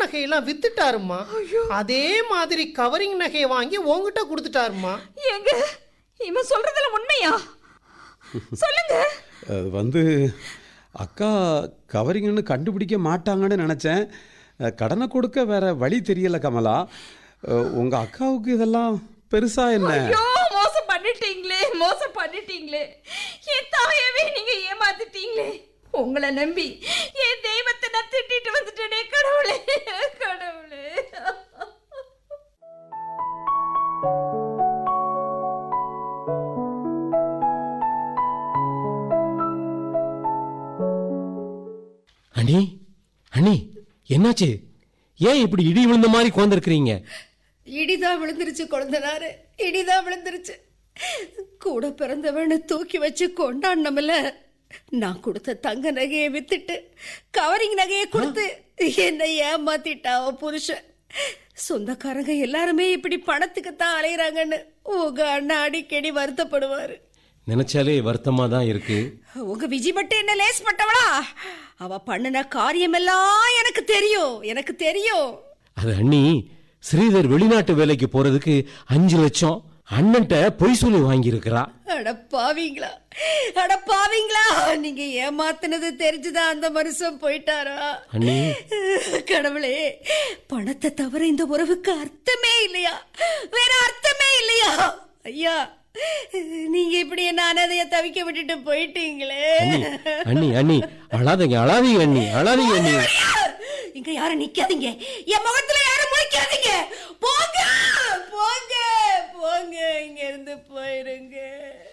நகையெல்லாம் வித்துட்டாருமா அதே மாதிரி கவரிங் நகையை வாங்கி உங்ககிட்ட கொடுத்துட்டாருமா ஏங்க இவன் சொல்றதுல உண்மையா சொல்லுங்க அது வந்து அக்கா கவரிங்கன்னு கண்டுபிடிக்க மாட்டாங்கன்னு நினச்சேன் அஹ், கடனை கொடுக்க வேற வழி தெரியல கமலா அஹ், உங்க அக்காவுக்கு இதெல்லாம் பெருசா என்ன ஐயோ மோசம் பண்ணிட்டீங்களே மோசம் பண்ணிட்டீங்களே என் தாயவே நீங்க ஏமாத்திட்டீங்களே உங்களை நம்பி என் தெய்வத்தை நான் திட்டிட்டு வந்துட்டேனே கடவுளே கடவுளே அண்ணி அண்ணி என்னாச்சு ஏன் இப்படி இடி விழுந்த மாதிரி கோந்திருக்கிறீங்க இடிதான் விழுந்துருச்சு குழந்தனாரு இடிதான் விழுந்துருச்சு கூட பிறந்தவன்னு தூக்கி வச்சு கொண்டாடினமில்ல நான் கொடுத்த தங்க நகையை வித்துட்டு கவரிங் நகையை கொடுத்து என்னை ஏமாத்திட்டா அவன் புருஷன் சொந்தக்காரங்க எல்லாருமே இப்படி பணத்துக்கு தான் அலையிறாங்கன்னு உங்க அண்ணா அடிக்கடி வருத்தப்படுவாரு நினைச்சாலே வருத்தமா தான் இருக்கு உங்க விஜய் மட்டும் என்ன லேஸ் பட்டவளா அவ பண்ணின காரியமெல்லாம் எனக்கு தெரியும் எனக்கு தெரியும் அது அண்ணி ஸ்ரீதர் வெளிநாட்டு வேலைக்கு போறதுக்கு அஞ்சு லட்சம் அண்ணன்ட்ட பொய் சொல்லி வாங்கியிருக்கிறா அட பாவீங்களா அட பாவீங்களா நீங்க ஏமாத்துனது தெரிஞ்சுதான் அந்த மனுஷன் போயிட்டாரா அண்ணி கடவுளே பணத்தை தவிர இந்த உறவுக்கு அர்த்தமே இல்லையா வேற அர்த்தமே இல்லையா ஐயா நீங்க இப்படி என்ன அனாதைய தவிக்க விட்டுட்டு போயிட்டீங்களே அண்ணி அண்ணி அண்ணி அழாதீங்க அழாதீங்க அண்ணி அழாதீங்க அண்ணி இங்க யாரும் நிக்காதீங்க என் முகத்துல யாரும் முழிக்காதீங்க போங்க போங்க போங்க இங்க இருந்து போயிருங்க